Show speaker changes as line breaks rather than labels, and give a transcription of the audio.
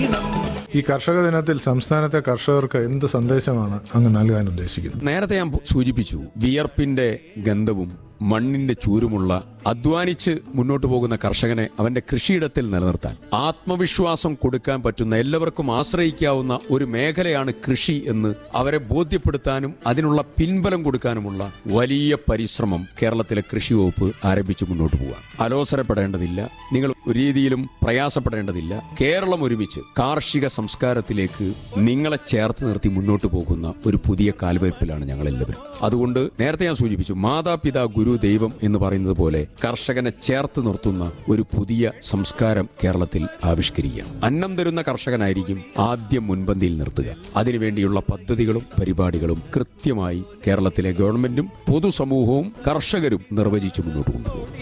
ഈണം
ഈ കർഷക ദിനത്തിൽ സംസ്ഥാനത്തെ കർഷകർക്ക് എന്ത് സന്ദേശമാണ് അങ്ങ് നൽകാൻ ഉദ്ദേശിക്കുന്നത്
നേരത്തെ ഞാൻ സൂചിപ്പിച്ചു വിയർപ്പിന്റെ ഗന്ധവും മണ്ണിന്റെ ചൂരുമുള്ള അധ്വാനിച്ച് മുന്നോട്ട് പോകുന്ന കർഷകനെ അവന്റെ കൃഷിയിടത്തിൽ നിലനിർത്താൻ ആത്മവിശ്വാസം കൊടുക്കാൻ പറ്റുന്ന എല്ലാവർക്കും ആശ്രയിക്കാവുന്ന ഒരു മേഖലയാണ് കൃഷി എന്ന് അവരെ ബോധ്യപ്പെടുത്താനും അതിനുള്ള പിൻബലം കൊടുക്കാനുമുള്ള വലിയ പരിശ്രമം കേരളത്തിലെ കൃഷി വകുപ്പ് ആരംഭിച്ച് മുന്നോട്ട് പോകാൻ അലോസരപ്പെടേണ്ടതില്ല നിങ്ങൾ ഒരു രീതിയിലും പ്രയാസപ്പെടേണ്ടതില്ല കേരളം ഒരുമിച്ച് കാർഷിക സംസ്കാരത്തിലേക്ക് നിങ്ങളെ ചേർത്ത് നിർത്തി മുന്നോട്ട് പോകുന്ന ഒരു പുതിയ കാൽവയ്പിലാണ് ഞങ്ങൾ എല്ലാവരും അതുകൊണ്ട് നേരത്തെ ഞാൻ സൂചിപ്പിച്ചു മാതാപിതാ ഗുരു ദൈവം എന്ന് പറയുന്നത് പോലെ കർഷകനെ ചേർത്ത് നിർത്തുന്ന ഒരു പുതിയ സംസ്കാരം കേരളത്തിൽ ആവിഷ്കരിക്കുകയാണ് അന്നം തരുന്ന കർഷകനായിരിക്കും ആദ്യം മുൻപന്തിയിൽ നിർത്തുക അതിനുവേണ്ടിയുള്ള പദ്ധതികളും പരിപാടികളും കൃത്യമായി കേരളത്തിലെ ഗവൺമെന്റും പൊതുസമൂഹവും കർഷകരും നിർവചിച്ച് മുന്നോട്ട് കൊണ്ടുപോകും